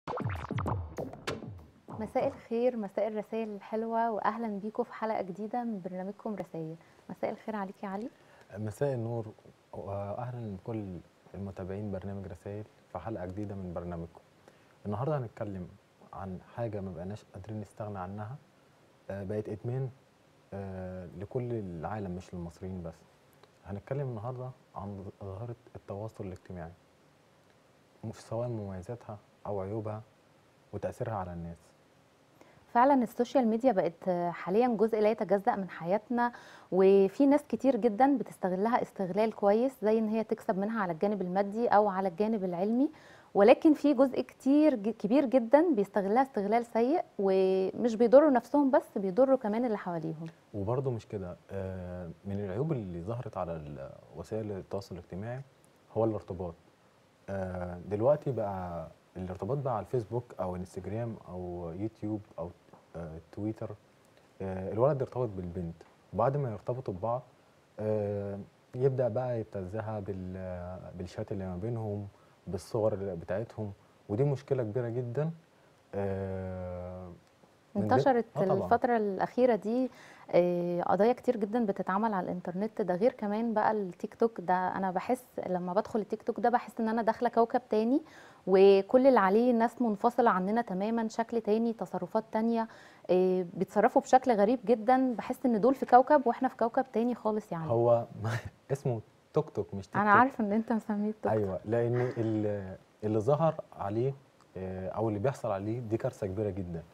مساء الخير مساء الرسائل الحلوة وأهلا بيكم في حلقة جديدة من برنامجكم رسائل مساء الخير عليك يا علي مساء النور واهلا بكل المتابعين برنامج رسائل في حلقه جديده من برنامجكم النهارده هنتكلم عن حاجه ما بقناش قادرين نستغنى عنها آه، بقت ادمان آه، لكل العالم مش للمصريين بس هنتكلم النهارده عن ظاهره التواصل الاجتماعي م- سواء مميزاتها او عيوبها وتاثيرها على الناس فعلا السوشيال ميديا بقت حاليا جزء لا يتجزأ من حياتنا وفي ناس كتير جدا بتستغلها استغلال كويس زي ان هي تكسب منها على الجانب المادي او على الجانب العلمي ولكن في جزء كتير ج- كبير جدا بيستغلها استغلال سيء ومش بيضروا نفسهم بس بيضروا كمان اللي حواليهم وبرضه مش كده آه، من العيوب اللي ظهرت على ال- وسائل التواصل الاجتماعي هو الارتباط آه، دلوقتي بقى الارتباط بقى على الفيسبوك او انستجرام او يوتيوب او آه، تويتر آه، الولد يرتبط بالبنت وبعد ما يرتبطوا ببعض آه، يبدأ بقى يبتزها بال- بالشات اللي ما بينهم بالصور اللي بتاعتهم ودي مشكلة كبيرة جدا آه، من ضمن- انتشرت آه طبعاً. الفترة الأخيرة دي آه، قضايا كتير جدا بتتعمل على الإنترنت ده غير كمان بقى التيك توك ده أنا بحس لما بدخل التيك توك ده بحس إن أنا داخلة كوكب تاني وكل اللي عليه ناس منفصلة عننا تماما شكل تاني تصرفات تانية آه، بيتصرفوا بشكل غريب جدا بحس إن دول في كوكب وإحنا في كوكب تاني خالص يعني هو اسمه توك توك مش تيك أنا توك. عارفة إن أنت مسميه التيك توك ايوه لان ال- اللي ظهر عليه آه، او اللي بيحصل عليه دي كارثه كبيره جدا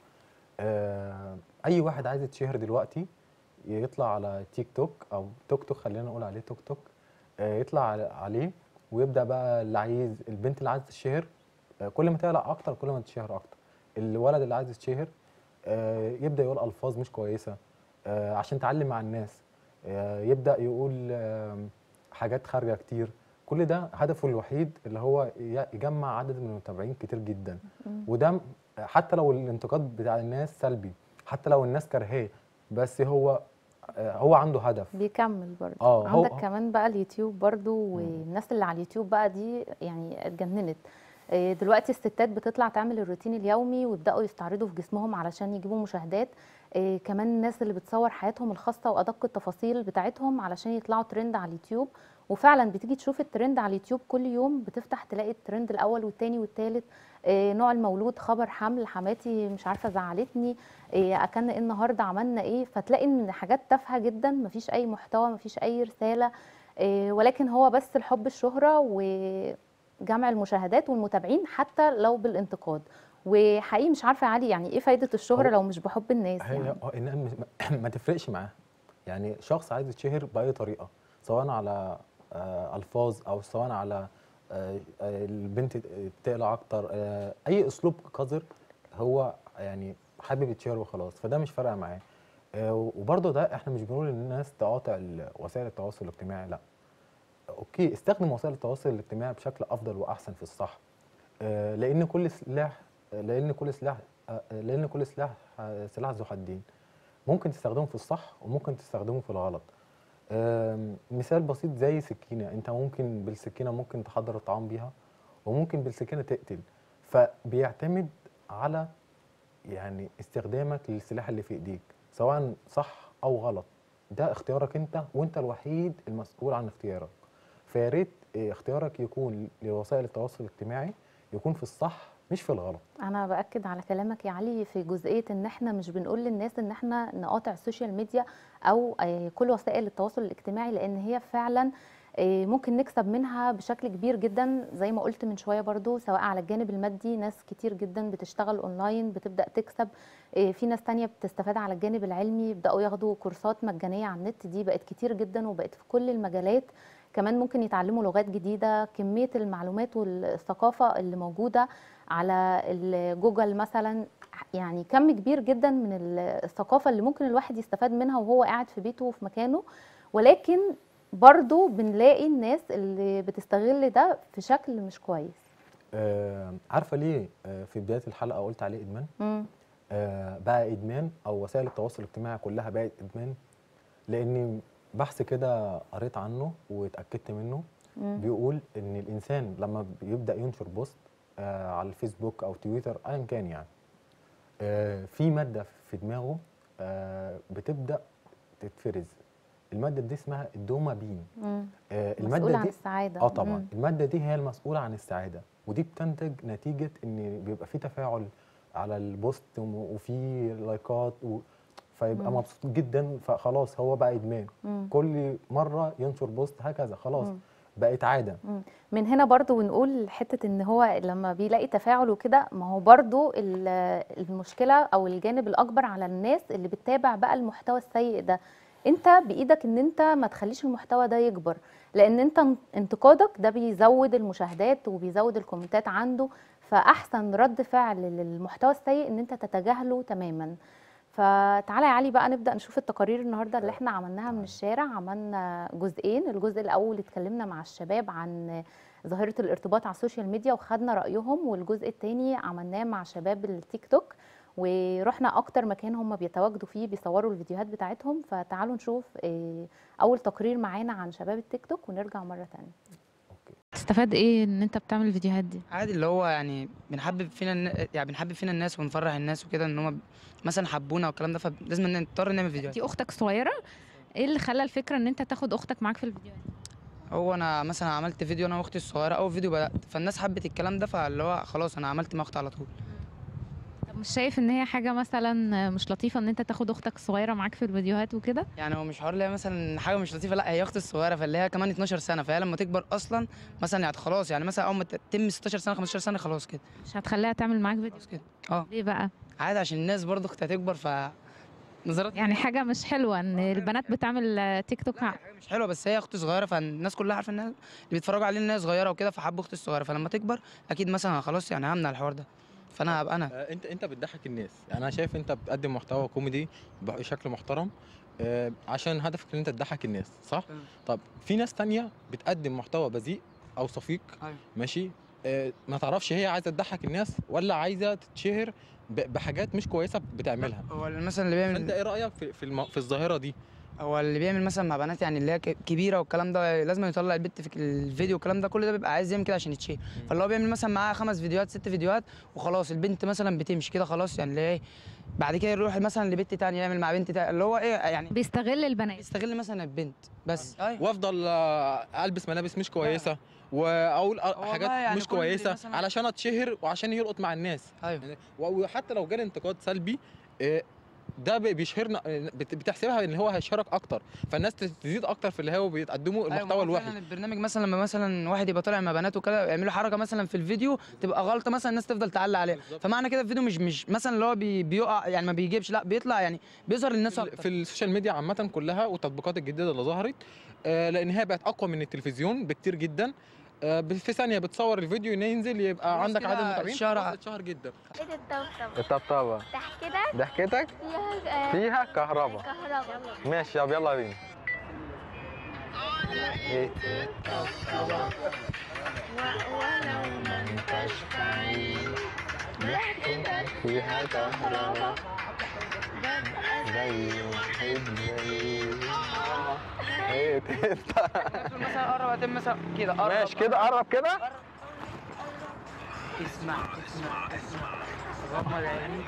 آه، اي واحد عايز يتشهر دلوقتي يطلع على تيك توك او توك توك خلينا نقول عليه توك توك آه، يطلع على- عليه ويبدا بقى اللي عايز البنت اللي عايزه تتشهر آه، كل ما تعلق اكتر كل ما تتشهر اكتر الولد اللي عايز يتشهر آه، يبدا يقول الفاظ مش كويسه آه، عشان تعلم مع الناس آه، يبدا يقول آم، حاجات خارجه كتير كل ده هدفه الوحيد اللي هو ي- يجمع عدد من المتابعين كتير جدا مم. وده م- حتى لو الانتقاد بتاع الناس سلبي حتى لو الناس كرهاه بس هو آه، هو عنده هدف بيكمل برضه آه، هو- عندك كمان بقى اليوتيوب برضه والناس اللي على اليوتيوب بقى دي يعني اتجننت آه، دلوقتي الستات بتطلع تعمل الروتين اليومي ويبداوا يستعرضوا في جسمهم علشان يجيبوا مشاهدات آه، كمان الناس اللي بتصور حياتهم الخاصه وادق التفاصيل بتاعتهم علشان يطلعوا ترند على اليوتيوب وفعلا بتيجي تشوف الترند على اليوتيوب كل يوم بتفتح تلاقي الترند الاول والتاني والتالت آه، نوع المولود خبر حمل حماتي مش عارفه زعلتني إيه اكلنا ايه النهارده عملنا ايه فتلاقي ان حاجات تافهه جدا مفيش اي محتوى مفيش اي رساله إيه ولكن هو بس الحب الشهره وجمع المشاهدات والمتابعين حتى لو بالانتقاد وحقيقي مش عارفه يا علي يعني ايه فايده الشهره هو- لو مش بحب الناس هي يعني هو إنها مش- ما تفرقش معاه يعني شخص عايز يتشهر باي طريقه سواء على آه، الفاظ او سواء على آه، آه، البنت تقلع اكتر آه، اي اسلوب قذر هو يعني حابب يتشهر وخلاص فده مش فارقه معاه آه، وبرضه ده احنا مش بنقول للناس تقاطع ال- وسائل التواصل الاجتماعي لا اوكي استخدم وسائل التواصل الاجتماعي بشكل افضل واحسن في الصح آه، لان كل سلاح لان كل سلاح آه، لان كل سلاح آه، سلاح ذو حدين ممكن تستخدمه في الصح وممكن تستخدمه في الغلط آم، مثال بسيط زي سكينه انت ممكن بالسكينه ممكن تحضر الطعام بيها وممكن بالسكينه تقتل فبيعتمد على يعني استخدامك للسلاح اللي في ايديك سواء صح او غلط ده اختيارك انت وانت الوحيد المسؤول عن اختيارك فيا ريت اه، اختيارك يكون لوسائل التواصل الاجتماعي يكون في الصح مش في الغلط انا باكد على كلامك يا علي في جزئيه ان احنا مش بنقول للناس ان احنا نقاطع السوشيال ميديا او آه، كل وسائل التواصل الاجتماعي لان هي فعلا آه، ممكن نكسب منها بشكل كبير جدا زي ما قلت من شويه برضو سواء على الجانب المادي ناس كتير جدا بتشتغل اونلاين بتبدا تكسب آه، في ناس تانية بتستفاد على الجانب العلمي يبداوا ياخدوا كورسات مجانيه على النت دي بقت كتير جدا وبقت في كل المجالات كمان ممكن يتعلموا لغات جديده كميه المعلومات والثقافه اللي موجوده على الجوجل مثلا يعني كم كبير جدا من الثقافة اللي ممكن الواحد يستفاد منها وهو قاعد في بيته وفي مكانه ولكن برضو بنلاقي الناس اللي بتستغل ده في شكل مش كويس آه عارفه ليه آه في بدايه الحلقه قلت عليه ادمان مم. آه بقى ادمان او وسائل التواصل الاجتماعي كلها بقت ادمان لاني بحث كده قريت عنه واتاكدت منه مم. بيقول ان الانسان لما بيبدا ينشر بوست آه، على الفيسبوك او تويتر ايا كان يعني آه، في ماده في دماغه آه، بتبدا تتفرز الماده دي اسمها الدوبامين مم. آه، مسؤول الماده عن دي السعاده اه طبعا مم. الماده دي هي المسؤوله عن السعاده ودي بتنتج نتيجه ان بيبقى في تفاعل على البوست وم- وفي لايكات و... فيبقى مم. مبسوط جدا فخلاص هو بقى ادمان مم. كل مره ينشر بوست هكذا خلاص مم. بقت عاده مم. من هنا برضو ونقول حتة ان هو لما بيلاقي تفاعل وكده ما هو برضو ال- المشكلة او الجانب الاكبر على الناس اللي بتتابع بقى المحتوى السيء ده انت بايدك ان انت ما تخليش المحتوى ده يكبر لان انت ان- انتقادك ده بيزود المشاهدات وبيزود الكومنتات عنده فاحسن رد فعل للمحتوى السيء ان انت تتجاهله تماما فتعالى يا علي بقى نبدأ نشوف التقارير النهارده اللي احنا عملناها من الشارع عملنا جزئين الجزء الأول اتكلمنا مع الشباب عن ظاهرة الارتباط على السوشيال ميديا وخدنا رأيهم والجزء التاني عملناه مع شباب التيك توك ورحنا أكتر مكان هم بيتواجدوا فيه بيصوروا الفيديوهات بتاعتهم فتعالوا نشوف اه، أول تقرير معانا عن شباب التيك توك ونرجع مرة تانية تستفاد ايه ان انت بتعمل الفيديوهات دي عادي اللي هو يعني بنحبب فينا الن- يعني بنحبب فينا الناس ونفرح الناس وكده ان هم مثلا حبونا والكلام ده فلازم إن نضطر نعمل فيديوهات دي اختك صغيره ايه اللي خلى الفكره ان انت تاخد اختك معاك في الفيديوهات هو انا مثلا عملت فيديو انا واختي الصغيره اول فيديو بدات فالناس حبت الكلام ده فاللي هو خلاص انا عملت مع اختي على طول طب مش شايف ان هي حاجه مثلا مش لطيفه ان انت تاخد اختك الصغيره معاك في الفيديوهات وكده يعني هو مش حوار اللي هي مثلا حاجه مش لطيفه لا هي اختي الصغيره فاللي هي كمان 12 سنه فهي لما تكبر اصلا مثلا يعني خلاص يعني مثلا اول ما تتم 16 سنه 15 سنه خلاص كده مش هتخليها تعمل معاك فيديو خلاص كده اه ليه بقى عادي عشان الناس برضه اختها تكبر ف نظرات يعني حاجه مش حلوه ان البنات بتعمل آه، تيك توك لا، هي حاجه مش حلوه بس هي اختي صغيره فالناس كلها عارفه انها اللي بيتفرجوا علينا ان هي صغيره وكده فحبوا اختي الصغيره فلما تكبر اكيد مثلا خلاص يعني همنع الحوار ده فانا هبقى انا آه، انت انت بتضحك الناس يعني انا شايف انت بتقدم محتوى كوميدي بشكل محترم آه، عشان هدفك ان انت تضحك الناس صح تمام. طب في ناس تانية بتقدم محتوى بذيء او صفيق أيوة. ماشي آه، ما تعرفش هي عايزه تضحك الناس ولا عايزه تتشهر ب- بحاجات مش كويسه بتعملها هو اللي مثلا اللي فانت بيعمل ايه رايك في في, الم... في الظاهره دي هو اللي بيعمل مثلا مع بنات يعني اللي هي ك- كبيره والكلام ده لازم يطلع البت في الفيديو والكلام ده كل ده بيبقى عايز يعمل كده عشان يتشهر فاللي هو بيعمل مثلا معاه خمس فيديوهات ست فيديوهات وخلاص البنت مثلا بتمشي كده خلاص يعني اللي هي بعد كده يروح مثلا لبنت تانية يعمل مع بنت تانية اللي هو ايه يعني بيستغل البنات يستغل مثلا البنت بس ايوه وافضل آه، البس ملابس مش كويسه واقول آه، والله حاجات يعني مش كل كويسه مثلاً- علشان اتشهر وعشان يلقط مع الناس ايوه يعني و- وحتى لو جالي انتقاد سلبي آه، ده بي- بيشهرنا آه، بت- بتحسبها ان هو هيشهرك اكتر فالناس تزيد اكتر في اللي هو بيقدموا أيوة، ما المحتوى هو الوحش فعلاً البرنامج مثلا لما مثلا واحد يبقى طالع مع بنات وكده يعملوا حركه مثلا في الفيديو تبقى غلطه مثلا الناس تفضل تعلق عليها بالظبط. فمعنى كده الفيديو مش مش مثلا اللي هو بي بيقع يعني ما بيجيبش لا بيطلع يعني بيظهر للناس في, ال- اكتر في السوشيال ميديا عامه كلها والتطبيقات الجديده اللي ظهرت آه، لان هي بقت اقوى من التلفزيون بكتير جدا آه، ب- في ثانيه بتصور الفيديو ينزل يبقى خلاص عندك كده عدد متابعين اتشهر خلاص ع- اتشهر جدا ايه ده الطبطبة الطبطبه ضحكتك ضحكتك فيها آه، فيها كهرباء كهرباء ماشي يلا يلا بينا ايه ولو ما انتش بعيد ضحكتك فيها كهرباء زي واحد زي ايه مثلا قرب هتم مثلا كده قرب ماشي كده قرب كده اسمع اسمع اسمع غمض عينيك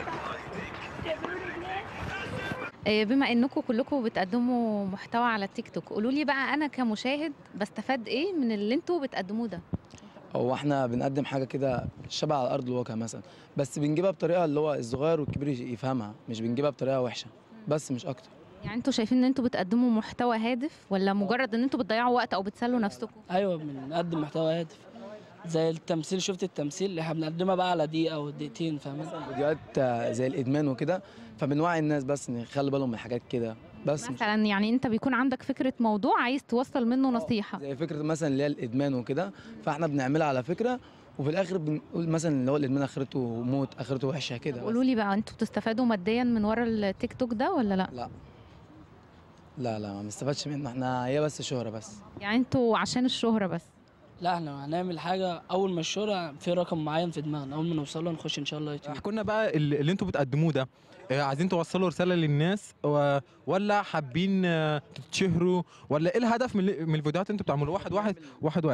آه، بما انكم كلكم بتقدموا محتوى على التيك توك قولوا لي بقى انا كمشاهد بستفاد ايه من اللي انتوا بتقدموه ده هو احنا بنقدم حاجه كده شبه على ارض الواقع مثلا بس بنجيبها بطريقه اللي هو الصغير والكبير يفهمها مش بنجيبها بطريقه وحشه بس مش اكتر يعني انتوا شايفين ان انتوا بتقدموا محتوى هادف ولا مجرد ان انتوا بتضيعوا وقت او بتسلوا نفسكم ايوه بنقدم محتوى هادف زي التمثيل شفت التمثيل احنا بنقدمها بقى على دقيقه او دقيقتين فاهم فيديوهات آه، زي الادمان وكده فبنوعي الناس بس ان يخلي بالهم من حاجات كده بس مش مثلا يعني انت بيكون عندك فكره موضوع عايز توصل منه نصيحه زي فكره مثلا اللي هي الادمان وكده فاحنا بنعملها على فكره وفي الاخر بنقول مثلا اللي هو الادمان اخرته موت اخرته وحشه كده بس. قولوا لي بقى انتوا بتستفادوا ماديا من ورا التيك توك ده ولا لا لا لا لا ما بنستفادش منه احنا هي بس شهره بس يعني انتوا عشان الشهره بس لا احنا هنعمل حاجه اول ما الشهره في رقم معين في دماغنا اول ما نوصل له نخش ان شاء الله يوتيوب احكوا لنا بقى اللي اللي انتوا بتقدموه ده آه، عايزين توصلوا رساله للناس و- ولا حابين آه، تتشهروا ولا ايه الهدف من ال- من الفيديوهات اللي انتوا بتعملوها واحد واحد واحد واحد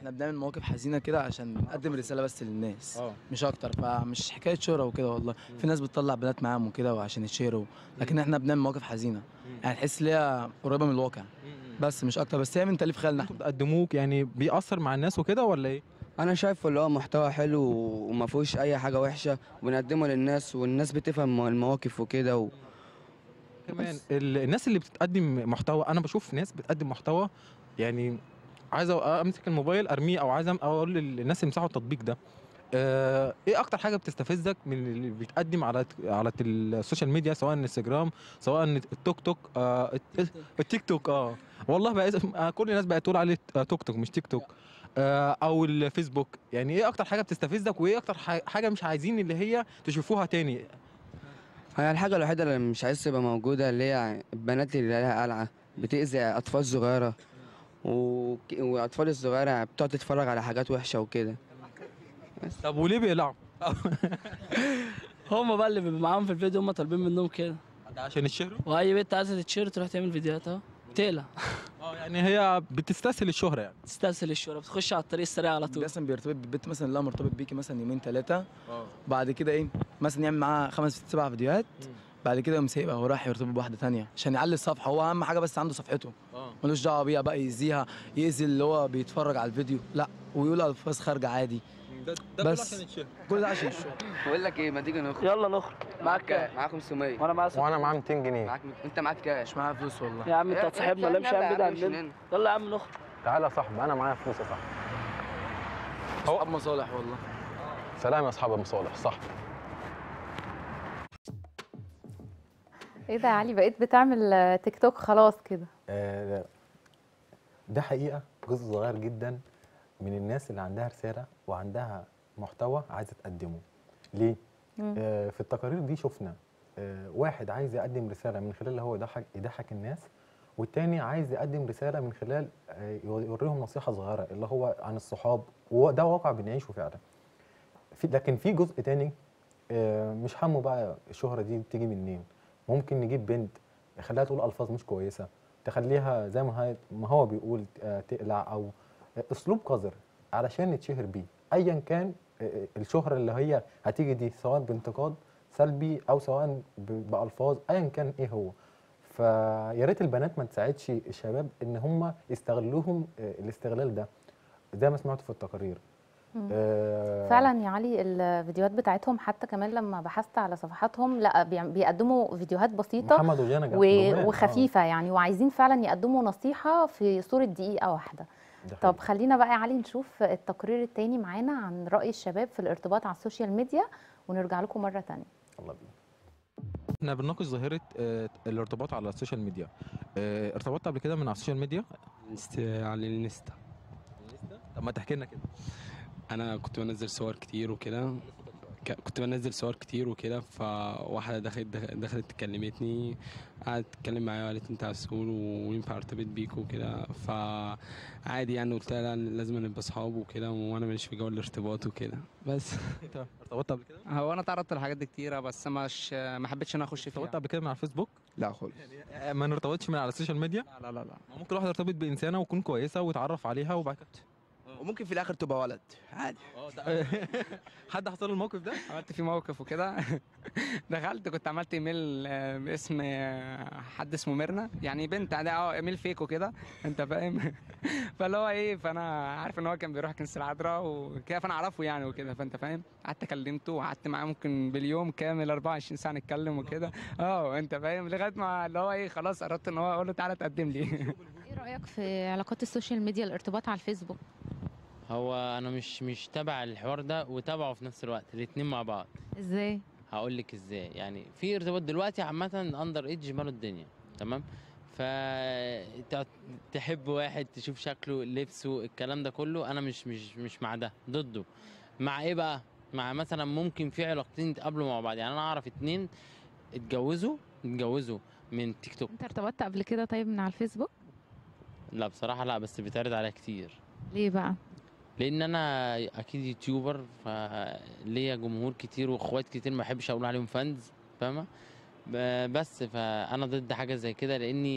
احنا بنعمل مواقف حزينه كده عشان نقدم رساله بس للناس اه مش اكتر فمش حكايه شهره وكده والله في ناس بتطلع بنات معاهم وكده وعشان يتشهروا لكن احنا بنعمل مواقف حزينه يعني تحس ان هي قريبه من الواقع بس مش اكتر بس هي من تاليف خيالنا احنا بتقدموك يعني بيأثر مع الناس وكده ولا ايه؟ انا شايفه اللي هو محتوى حلو وما فيهوش اي حاجه وحشه وبنقدمه للناس والناس بتفهم المواقف وكده و... كمان ال- الناس اللي بتقدم محتوى انا بشوف ناس بتقدم محتوى يعني عايز أ- امسك الموبايل ارميه او عايز أم- اقول للناس يمسحوا التطبيق ده آه، ايه اكتر حاجه بتستفزك من اللي بيتقدم على على السوشيال ميديا سواء الانستجرام سواء التيك توك آه الت- التيك توك اه والله بقى اسم- آه، كل الناس بقت تقول عليه آه، توك توك مش تيك توك آه او الفيسبوك يعني ايه اكتر حاجه بتستفزك وايه اكتر ح- حاجه مش عايزين اللي هي تشوفوها تاني هي الحاجه الوحيده اللي مش عايز تبقى موجوده اللي هي البنات اللي لها قلعه بتأذي اطفال صغيره و... واطفال الصغيره بتقعد تتفرج على حاجات وحشه وكده طب وليه بيقلعوا؟ هم بقى اللي بيبقوا معاهم في الفيديو هم طالبين منهم كده ده عشان الشهرة؟ واي بنت عايزه تتشير تروح تعمل فيديوهات اهو تقلع اه يعني هي بتستسهل الشهرة يعني تستسهل الشهرة بتخش على الطريق السريع على طول مثلا بيرتبط بالبنت مثلا اللي هو مرتبط بيكي مثلا يومين ثلاثه اه بعد كده ايه مثلا يعمل معاها خمس ست سبع فيديوهات بعد كده يقوم سايبها هو راح يرتبط بواحده تانية عشان يعلي الصفحه هو اهم حاجه بس عنده صفحته اه ملوش دعوه بيها بقى يأذيها يأذي اللي هو بيتفرج على الفيديو لا ويقول الفاظ خارجه عادي ده ده كله بس. عشان كل ده عشان الشغل بقول لك ايه ما تيجي نخرج يلا نخرج معاك كام معاك 500 وانا معايا ست- وانا معايا 200 جنيه معاك انت معاك كام مش معايا فلوس والله يا عم انت هتصاحبنا ولا امشي يا عم بعيد عننا عننا يلا يا عم نخرج تعالى يا صاحبي انا معايا فلوس يا صاحبي اصحاب مصالح والله سلام يا اصحاب المصالح صح ايه ده يا علي بقيت بتعمل آه، تيك توك خلاص كده آه، ده حقيقه جزء صغير جدا من الناس اللي عندها رساله وعندها محتوى عايزه تقدمه ليه مم. آه، في التقارير دي شفنا آه، واحد عايز يقدم رساله من خلال اللي هو يضحك يضحك الناس والتاني عايز يقدم رساله من خلال آه، يوريهم نصيحه صغيره اللي هو عن الصحاب وده واقع بنعيشه فعلا في لكن في جزء تاني آه، مش همه بقى الشهره دي بتيجي منين ممكن نجيب بنت يخليها تقول الفاظ مش كويسه تخليها زي ما هي ما هو بيقول آه، تقلع او آه، اسلوب قذر علشان نتشهر بيه ايا كان آه، الشهره اللي هي هتيجي دي سواء بانتقاد سلبي او سواء ب- بالفاظ ايا كان ايه هو فيا ريت البنات ما تساعدش الشباب ان هم يستغلوهم آه، الاستغلال ده زي ما سمعت في التقارير مم. آه، فعلا يا علي الفيديوهات بتاعتهم حتى كمان لما بحثت على صفحاتهم لا بيع- بيقدموا فيديوهات بسيطه محمد وجانا جا- و- جمال، آه، وخفيفه يعني وعايزين فعلا يقدموا نصيحه في صوره دقيقه واحده ده طب حقيقي. خلينا بقى يا علي نشوف التقرير التاني معانا عن راي الشباب في الارتباط على السوشيال ميديا ونرجع لكم مره تانية يلا بينا احنا بنناقش ظاهره آه، الارتباط على السوشيال ميديا آه، ارتبطت قبل كده من على السوشيال ميديا است- على الانستا طب ما تحكي لنا كده انا كنت بنزل صور كتير وكده ك- كنت بنزل صور كتير وكده فواحده دخلت دخ- دخلت كلمتني قعدت تتكلم معايا وقالت انت عسول وينفع ارتبط بيك وكده فعادي يعني قلت لها لا لازم نبقى اصحاب وكده وانا ماليش في جو الارتباط وكده بس انت ارتبطت قبل كده هو انا تعرضت لحاجات دي كتيره بس مش ما حبيتش ان أنا اخش فيها ارتبطت قبل كده من على الفيسبوك لا خالص آه، ما نرتبطش من على السوشيال ميديا لا لا لا ما ممكن واحد يرتبط بانسانه وتكون كويسه ويتعرف عليها وبعد كده وممكن في الاخر تبقى ولد عادي حد حصل له الموقف ده عملت فيه موقف وكده دخلت كنت عملت ايميل آه، باسم آه، حد اسمه ميرنا يعني بنت عادي اه ايميل فيك وكده انت فاهم فاللي هو ايه فانا عارف ان هو كان بيروح كنيسه العذراء وكده فانا اعرفه يعني وكده فانت فاهم قعدت كلمته وقعدت معاه ممكن باليوم كامل 24 ساعه نتكلم وكده اه انت فاهم لغايه ما اللي هو ايه خلاص قررت ان هو اقول له تعالى تقدم لي ايه رايك في علاقات السوشيال ميديا الارتباط على الفيسبوك هو انا مش مش تابع الحوار ده وتابعه في نفس الوقت الاتنين مع بعض ازاي هقول لك ازاي يعني في ارتباط دلوقتي عامه اندر ايدج ماله الدنيا تمام ف تقعد تحب واحد تشوف شكله لبسه الكلام ده كله انا مش مش مش مع ده ضده مع ايه بقى مع مثلا ممكن في علاقتين يتقابلوا مع بعض يعني انا اعرف اتنين اتجوزوا اتجوزوا من تيك توك انت ارتبطت قبل كده طيب من على الفيسبوك لا بصراحه لا بس بيتعرض عليها كتير ليه بقى لان انا اكيد يوتيوبر فليا جمهور كتير واخوات كتير ما بحبش اقول عليهم فانز فاهمه ب- بس فانا ضد حاجه زي كده لاني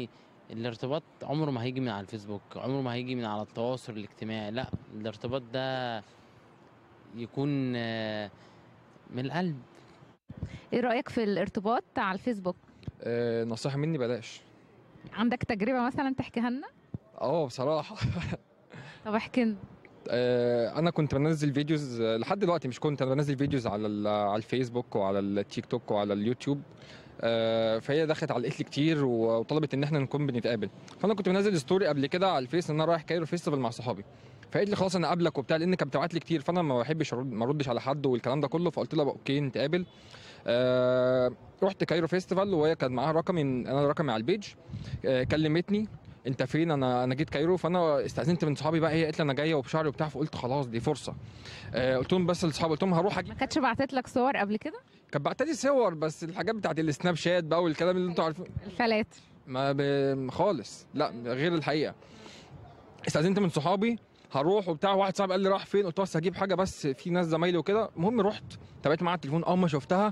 الارتباط عمره ما هيجي من على الفيسبوك عمره ما هيجي من على التواصل الاجتماعي لا الارتباط ده يكون آه، من القلب ايه رايك في الارتباط على الفيسبوك آه، نصيحة مني بلاش عندك تجربه مثلا تحكيها لنا اه بصراحة طب احكي لنا آه، انا كنت بنزل فيديوز آه، لحد دلوقتي مش كنت انا بنزل فيديوز على ال- على الفيسبوك وعلى التيك توك وعلى اليوتيوب آه، فهي دخلت علقت لي كتير و- وطلبت ان احنا نكون بنتقابل فانا كنت بنزل ستوري قبل كده على الفيس ان انا رايح كايرو فيستيفال مع صحابي فقالت لي خلاص انا قابلك وبتاع لان كانت بتبعت لي كتير فانا ما بحبش أرد- ما اردش على حد والكلام ده كله فقلت لها بقى اوكي نتقابل آه رحت كايرو فيستيفال وهي كان معاها رقمي انا رقمي على البيج آه كلمتني انت فين انا انا جيت كايرو فانا استاذنت من صحابي بقى هي قالت لي انا جايه وبشعري وبتاع فقلت خلاص دي فرصه آه قلت لهم بس لاصحابي قلت لهم هروح اجيب ما كانتش بعتت لك صور قبل كده كانت بعت لي صور بس الحاجات بتاعت السناب شات بقى والكلام اللي انتوا عارفين الفلاتر ما ب... خالص لا غير الحقيقه استاذنت من صحابي هروح وبتاع واحد صاحبي قال لي راح فين قلت له بس هجيب حاجه بس في ناس زمايلي وكده المهم رحت تابعت معاها التليفون اول ما شفتها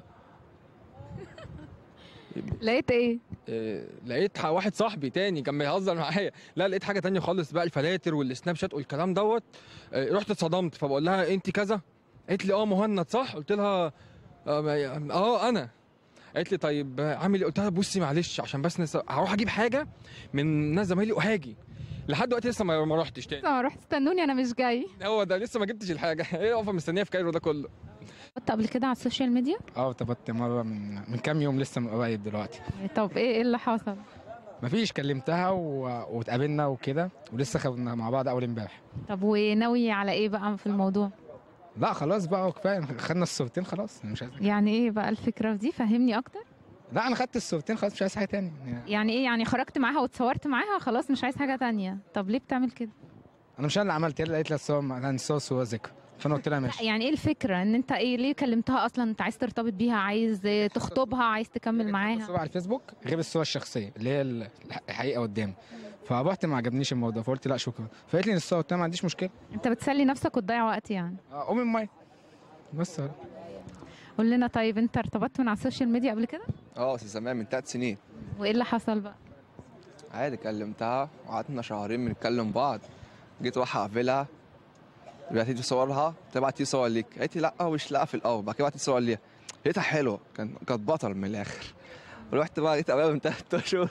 لقيت ايه آه، لقيت ح- واحد صاحبي تاني كان بيهزر معايا لا لقيت حاجه تانية خالص بقى الفلاتر والسناب شات والكلام دوت آه، رحت اتصدمت فبقول لها انت كذا قالت لي اه مهند صح قلت لها اه ما- اه انا قالت لي طيب آه، عامل ايه قلت لها بصي معلش عشان بس نس... هروح اجيب حاجه من ناس زمايلي وهاجي لحد دلوقتي لسه ما ما رحتش تاني لسه ما رحت استنوني انا مش جاي هو ده لسه ما جبتش الحاجه ايه واقفه مستنيه في كايرو ده كله كنت قبل كده على السوشيال ميديا اه ارتبطت مره من من كام يوم لسه من قريب دلوقتي طب ايه ايه اللي حصل مفيش كلمتها و... واتقابلنا وكده ولسه خدنا مع بعض اول امبارح طب وناوي على ايه بقى في الموضوع لا خلاص بقى كفايه خدنا الصورتين خلاص أنا مش عايز يعني ايه بقى الفكره في دي فهمني اكتر لا انا خدت الصورتين خلاص مش عايز حاجه تاني يعني ايه يعني خرجت معاها واتصورت معاها خلاص مش عايز حاجه تانية طب ليه بتعمل كده انا مش انا اللي عملت هي اللي قالت لي الصور كان الصور صور ذكر فانا قلت لها ماشي يعني ايه الفكره ان انت ايه ليه كلمتها اصلا انت عايز ترتبط بيها عايز تخطبها عايز تكمل معاها الصور على الفيسبوك غير الصور الشخصيه اللي هي ال- الحقيقه قدامي فرحت ما عجبنيش الموضوع فقلت لا شكرا فقالت لي إن الصور قلت لها ما عنديش مشكله انت بتسلي نفسك وتضيع وقت يعني اه قومي المايه بس قول لنا طيب انت ارتبطت من على السوشيال ميديا قبل كده اه بس زمان من ثلاث سنين وايه اللي حصل بقى عادي كلمتها وقعدنا شهرين بنتكلم بعض جيت رايح اقابلها بعتت لي صورها تبعت لي صور ليك قالت لي لا مش لا في الاول بعد كده بعتت لي صور ليها لقيتها حلوه كان كانت بطل من الاخر رحت بقى لقيت قبلها من ثلاث اشهر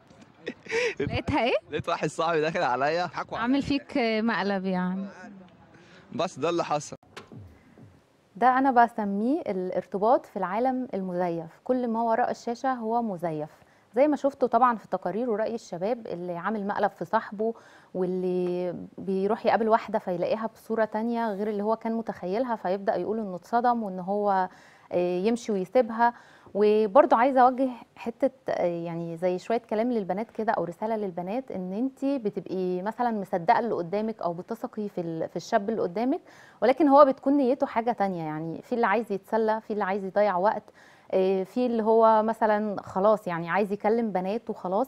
لقيتها ايه لقيت واحد صاحبي داخل عليا عامل فيك مقلب يعني بس ده اللي حصل ده انا بسميه الارتباط في العالم المزيف كل ما وراء الشاشه هو مزيف زي ما شفتوا طبعا في تقارير ورأي الشباب اللي عامل مقلب في صاحبه واللي بيروح يقابل واحده فيلاقيها بصوره تانية غير اللي هو كان متخيلها فيبدأ يقول انه اتصدم وان هو آه، يمشي ويسيبها وبرضه عايزه اوجه حته آه، يعني زي شويه كلام للبنات كده او رساله للبنات ان انت بتبقي مثلا مصدقه اللي قدامك او بتثقي في ال- في الشاب اللي قدامك ولكن هو بتكون نيته حاجه تانية يعني في اللي عايز يتسلى في اللي عايز يضيع وقت آه، في اللي هو مثلا خلاص يعني عايز يكلم بنات وخلاص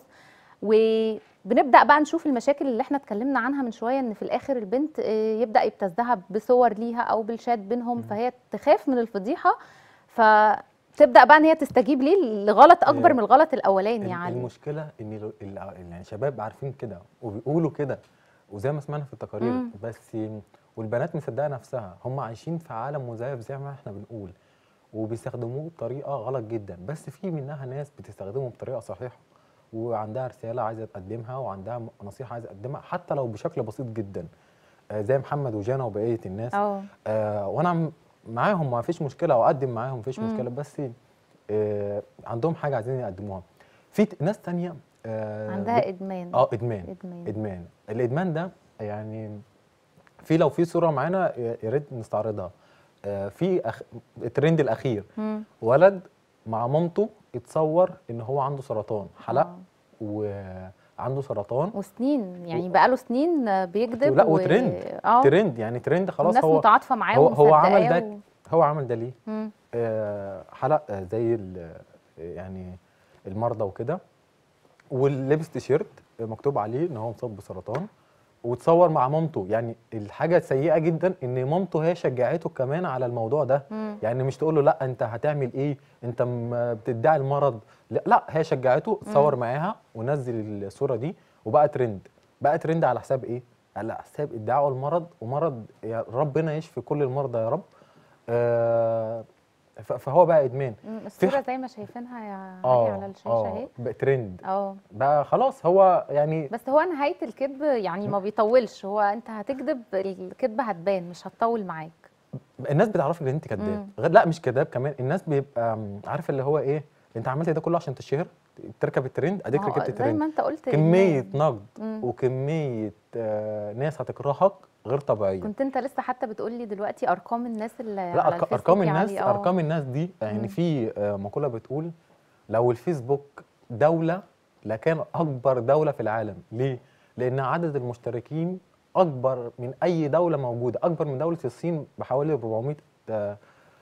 وبنبدا بقى نشوف المشاكل اللي احنا اتكلمنا عنها من شويه ان في الاخر البنت آه، يبدا يبتزها بصور ليها او بالشات بينهم فهي تخاف من الفضيحه فتبدا بقى ان هي تستجيب ليه لغلط اكبر هي من الغلط الاولاني ال- يعني المشكله ان ال- ال- يعني شباب عارفين كده وبيقولوا كده وزي ما سمعنا في التقارير مم. بس والبنات مصدقه نفسها هم عايشين في عالم مزيف زي ما احنا بنقول وبيستخدموه بطريقه غلط جدا بس في منها ناس بتستخدمه بطريقه صحيحه وعندها رساله عايزه تقدمها وعندها م- نصيحه عايزه تقدمها حتى لو بشكل بسيط جدا آه، زي محمد وجانا وبقيه الناس اه آه وانا م- معاهم ما فيش مشكله او اقدم معاهم ما فيش مم. مشكله بس آه عندهم حاجه عايزين يقدموها في ت- ناس تانية آه عندها بت- ادمان اه ادمان ادمان ادمان الادمان ده يعني في لو في صوره معانا يا يا ريت نستعرضها آه في أخ... الترند الاخير مم. ولد مع مامته اتصور ان هو عنده سرطان حلق وعنده سرطان وسنين يعني بقاله سنين آه، بيكذب لا و- وترند اه ترند يعني ترند خلاص والناس هو متعاطفه معاه هو هو عمل ومصدقاه ده و- هو عمل ده ليه؟ مم. آه حلق آه، زي ال- يعني المرضى وكده ولبس تيشيرت مكتوب عليه ان هو مصاب بسرطان وتصور مع مامته يعني الحاجه السيئه جدا ان مامته هي شجعته كمان على الموضوع ده مم. يعني مش تقول له لا انت هتعمل ايه انت م- بتدعي المرض لا, لا هي شجعته صور مم. معاها ونزل الصوره دي وبقى ترند بقى ترند على حساب ايه على حساب ادعاء المرض ومرض يا ربنا يشفي كل المرضى يا رب آه ف- فهو بقى ادمان مم، في الصوره ح- زي ما شايفينها يا علي اه على الشاشه اه اهي بقى ترند اه بقى خلاص هو يعني بس هو نهايه الكذب يعني ما بيطولش هو انت هتكذب الكذبه هتبان مش هتطول معاك الناس بتعرف ان انت كذاب مم. غير لا مش كذاب كمان الناس بيبقى م، عارف اللي هو ايه انت عملت ده كله عشان تشهر تركب الترند اديك ما هو ركبت زي الترند ما انت قلت كميه إدمان. نقد مم. وكميه آه ناس هتكرهك غير طبيعيه كنت انت لسه حتى بتقول لي دلوقتي ارقام الناس اللي لا على أرق- الفيسبوك ارقام يا الناس علي، اه. ارقام الناس دي مم. يعني في آه، مقوله بتقول لو الفيسبوك دوله لكان اكبر دوله في العالم ليه لان عدد المشتركين اكبر من اي دوله موجوده اكبر من دوله الصين بحوالي 400 آه،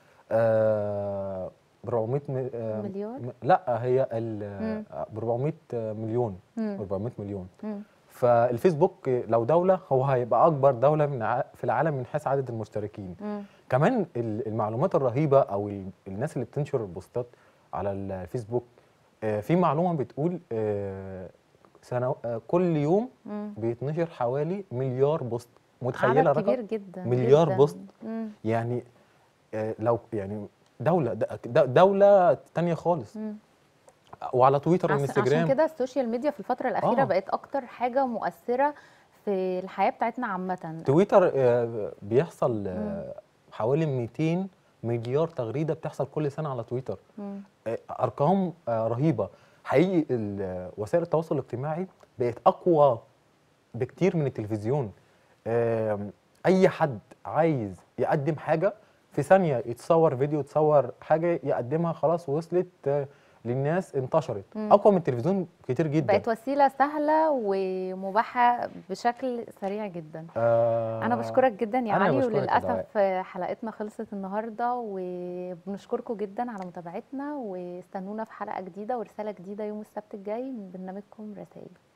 آه، 400 م- آه، مليار؟ م- لا هي ال مم. آه، 400 مليون مم. 400 مليون مم. فالفيسبوك لو دوله هو هيبقى اكبر دوله من ع- في العالم من حيث عدد المشتركين مم. كمان ال- المعلومات الرهيبه او ال- الناس اللي بتنشر البوستات على الفيسبوك آه، في معلومه بتقول آه، سنة آه، كل يوم مم. بيتنشر حوالي مليار بوست متخيله عدد رقم كبير جدا مليار جداً. بوست مم. يعني آه، لو يعني دوله د- د- دوله تانية خالص مم. وعلى تويتر عشان- وانستجرام عشان كده السوشيال ميديا في الفتره الاخيره آه. بقت اكتر حاجه مؤثره في الحياه بتاعتنا عامه تويتر آه، بيحصل مم. آه، حوالي 200 مليار تغريده بتحصل كل سنه على تويتر مم. آه، ارقام آه، رهيبه حقيقي ال- وسائل التواصل الاجتماعي بقت اقوى بكتير من التلفزيون آم، اي حد عايز يقدم حاجه في ثانيه يتصور فيديو يتصور حاجه يقدمها خلاص وصلت آه، للناس انتشرت مم. اقوى من التلفزيون كتير جدا بقت وسيله سهله ومباحه بشكل سريع جدا آه، انا بشكرك جدا يا أنا علي بشكرك يا وللاسف دعاء. آه، حلقتنا خلصت النهارده وبنشكركم جدا على متابعتنا واستنونا في حلقه جديده ورساله جديده يوم السبت الجاي من برنامجكم رسائل